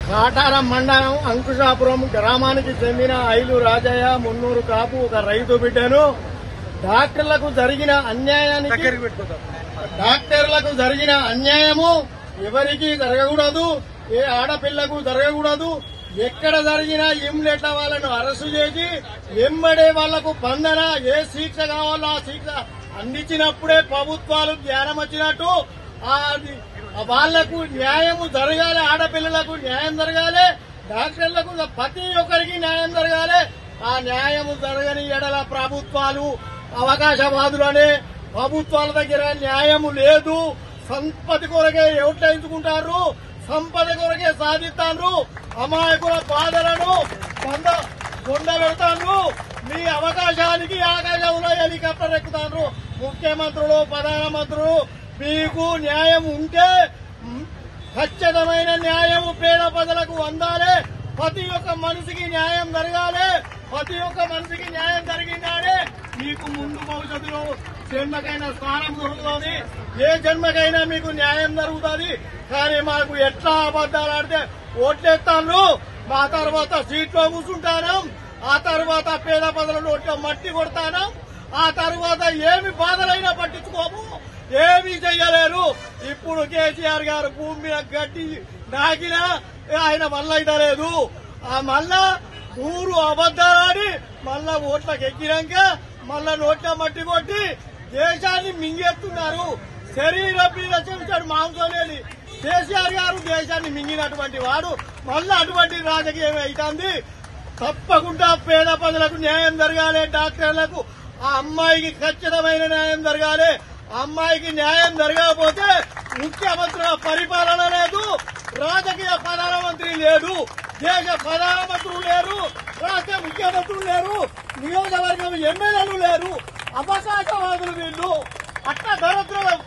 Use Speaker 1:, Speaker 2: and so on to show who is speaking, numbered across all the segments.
Speaker 1: కాటారం మండలం అంకుశాపురం గ్రామానికి చెందిన ఐలు రాజయ్య మున్నూరు కాపు ఒక రైతు బిడ్డను డాక్టర్లకు జరిగిన అన్యాయానికి డాక్టర్లకు జరిగిన అన్యాయము ఎవరికి జరగకూడదు ఏ ఆడపిల్లకు జరగకూడదు ఎక్కడ జరిగినా ఇమ్లెట్ల వాళ్ళను అరెస్టు చేసి వెంబడే వాళ్లకు స్పందన ఏ శిక్ష కావాలో ఆ శిక్ష అందించినప్పుడే ప్రభుత్వాలు జ్ఞానం వచ్చినట్టు ఆ అది- ఆ వాళ్లకు న్యాయము జరగాలి ఆడపిల్లలకు న్యాయం జరగాలి డాక్టర్లకు ప్రతి ఒక్కరికి న్యాయం జరగాలి ఆ న్యాయము జరగని ఎడల ప్రభుత్వాలు అవకాశవాదులనే ప్రభుత్వాల దగ్గర న్యాయము లేదు సంపద కొరకే ఓట్లేయించుకుంటారు సంపద కొరకే సాధిస్తారు అమాయకుల బాధలను కొంద కొండ పెడతాను మీ అవకాశానికి ఆకాశంలో హెలికాప్టర్ ఎక్కుతారు ముఖ్యమంత్రులు ప్రధానమంత్రులు మీకు న్యాయం ఉంటే మ్, ఖచ్చితమైన న్యాయము పేద ప్రజలకు అందాలి ప్రతి ఒక్క మనిషికి న్యాయం జరగాలి ప్రతి ఒక్క మనిషికి న్యాయం జరిగిందానే మీకు ముందు భవిష్యత్తులో జన్మకైనా స్థానం దొరుకుతుంది ఏ జన్మకైనా మీకు న్యాయం జరుగుతుంది కానీ మాకు ఎట్లా అబద్దాలు ఆడితే ఓట్లేస్తాను మా తర్వాత సీట్లో కూర్చుంటాను ఆ తర్వాత పేద ప్రజల నోట్లో మట్టి కొడతాను ఆ తర్వాత ఏమి బాధలైనా పట్టించుకోము ఏమీ చెయ్యలేరు ఇప్పుడు కేసీఆర్ గారు భూమి మీద గడ్డి నాకినా ఆయన వల్ల లేదు ఆ మళ్ళా ఊరు అబద్దాలని మళ్ళా ఓట్లకు ఎక్కినాక మళ్ళా నోట్ల మట్టి కొట్టి దేశాన్ని మింగేస్తున్నారు శరీరం మీద చెంచాడు మాంసం లేని కేసీఆర్ గారు దేశాన్ని మింగినటువంటి వాడు మళ్ళా అటువంటి రాజకీయం అవుతుంది తప్పకుండా పేద ప్రజలకు న్యాయం జరగాలి డాక్టర్లకు ఆ అమ్మాయికి ఖచ్చితమైన న్యాయం జరగాలి ఆ అమ్మాయికి న్యాయం జరగకపోతే ముఖ్యమంత్రుల పరిపాలన లేదు రాజకీయ ప్రధానమంత్రి లేడు దేశ ప్రధానమంత్రులు లేరు రాష్ట్ర ముఖ్యమంత్రులు లేరు నియోజకవర్గం ఎమ్మెల్యేలు లేరు అవకాశవాదులు వీళ్ళు అట్లా దరిద్రం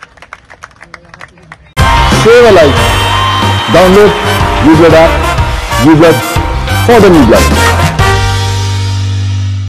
Speaker 2: Save a life. Download Ublad app. Ublad for the new blood.